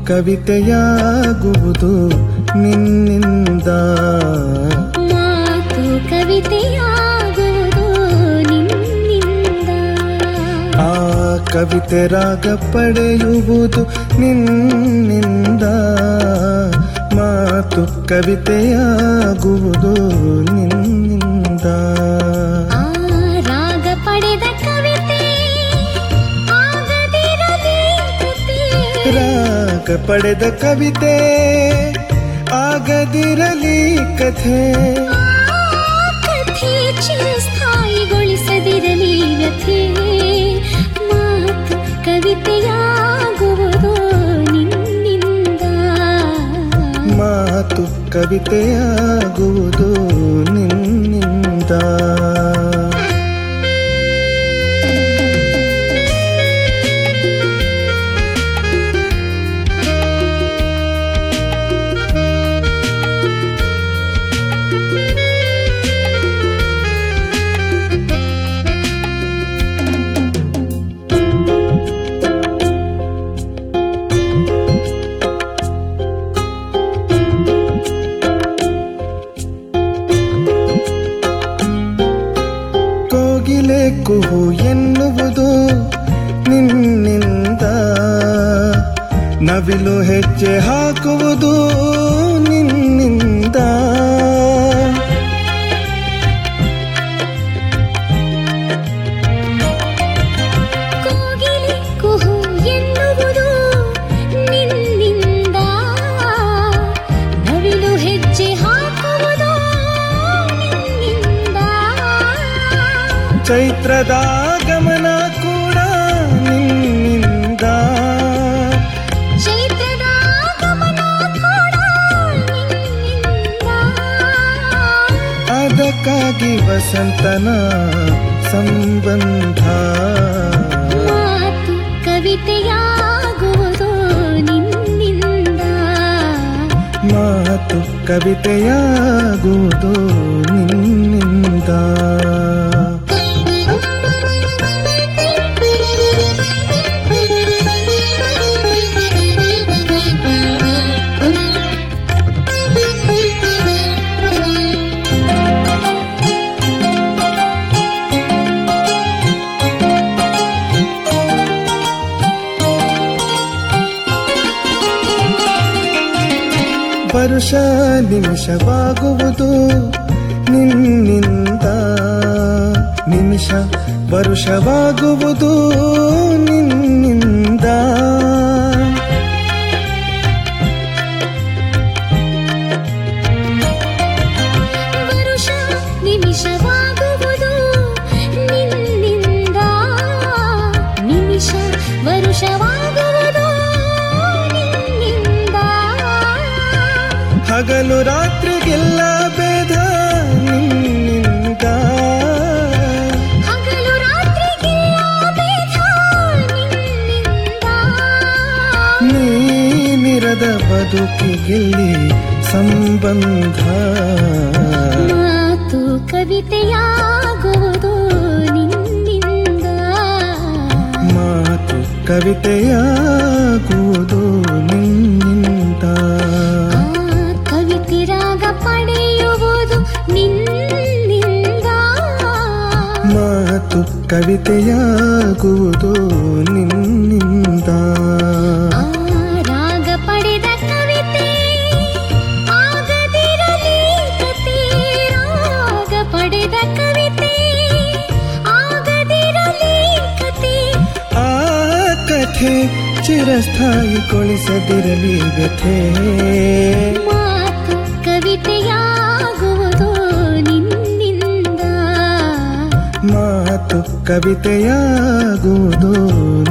ಕವಿತೆಯಾಗುವುದು ನಿನ್ನಿಂದ ಮಾತು ಕವಿತೆಯಾಗುವುದು ನಿನ್ನಿಂದ ಆ ಕವಿತೆ ರಾಗ ಪಡೆಯುವುದು ನಿನ್ನಿಂದ ಮಾತು ಕವಿತೆಯಾಗುವುದು ನಿನ್ನಿಂದ ಆ ರಾಗ ಪಡೆದ ಕವಿತೆ ಆಗದಿರಲಿ ಕತೆ. ರಾಗ ಪಡೆದ ಕವಿತೆ ಆಗದಿರಲಿ ಕಥೆ ಆ ಕಥೆ ಚಿರಸ್ಥಾಯಿಗೊಳಿಸದಿರಲಿ ವ್ಯಥೆ ಮಾತು ಕವಿತೆಯಾಗುವುದು ನಿನ್ನಿಂದ ಮಾತು ಕವಿತೆಯಾಗುವುದು ನಿನ್ನಿಂದ ಕೋಗಿಲೆ ಕುಹು ಎನ್ನುವುದು ನಿನ್ನಿಂದ ನವಿಲು ಹೆಜ್ಜೆ ಹಾಕುವುದು ನಿನ್ನಿಂದ ಕೋಗಿಲೆ ಕುಹು ಎನ್ನುವುದು ನಿನ್ನಿಂದ ನವಿಲು ಹೆಜ್ಜೆ ಹಾಕುವುದು ನಿನ್ನಿಂದ ಚೈತ್ರದ ಗಮನ ಕೂಡ ನಿನ್ನಿಂದ ಚೈತ್ರದ ಗಮನ ಕೂಡ ನಿನ್ನಿಂದ ಅದಕ್ಕಾಗಿ ವಸಂತನ ಸಂಬಂಧ ಮಾತು ಕವಿತೆಯಾಗುವುದು ನಿನ್ನಿಂದ ಮಾತು ಕವಿತೆಯಾಗುವುದು ನಿನ್ನಿಂದ ವರುಷ ನಿಮಿಷವಾಗುವುದು ನಿನ್ನಿಂದ ನಿಮಿಷ ವರುಷವಾಗುವುದು ನಿನ್ನಿಂದ ವರುಷ ನಿಮಿಷವಾಗುವುದು ನಿನ್ನಿಂದ ನಿಮಿಷ ವರುಷವಾಗುವುದು ನಿನ್ನಿಂದ ಹಗಲು ರಾತ್ರಿಗೆಲ್ಲ ಭೇದ ನಿನ್ನಿಂದ ಹಗಲು ರಾತ್ರಿಗಿಲ್ಲ ಭೇದ ನಿನ್ನಿಂದ ನೀನಿರದ ಬದುಕಿಗಿಲ್ಲಿ ಸಂಬಂಧ ಮಾತು ಕವಿತೆಯಾಗುವುದು ನಿನ್ನಿಂದ ಮಾತು ಕವಿತೆಯಾಗುವುದು ನಿನ್ನಿಂದ ಆ ಕವಿತೆ ರಾಗ ಪಡೆಯುವುದು ನಿನ್ನಿಂದ ಮಾತು ಕವಿತೆಯಾಗುವುದು ನಿನ್ನಿಂದ ಆ ರಾಗ ಪಡೆದ ಕವಿತೆ ಆಗದಿರಲಿ ಕತೆ ರಾಗ ಪಡೆದ ಕವಿತೆ ಆಗದಿರಲಿ ಕತೆ ಆ ಕಥೆ ಚಿರಸ್ಥಾಯಿಗೊಳಿಸದಿರಲಿ ವ್ಯಥೆ ಮಾತು ಕವಿತೆಯಾಗುವುದು ನಿನ್ನಿಂದ ಮಾತು ಕವಿತೆಯಾಗುವುದು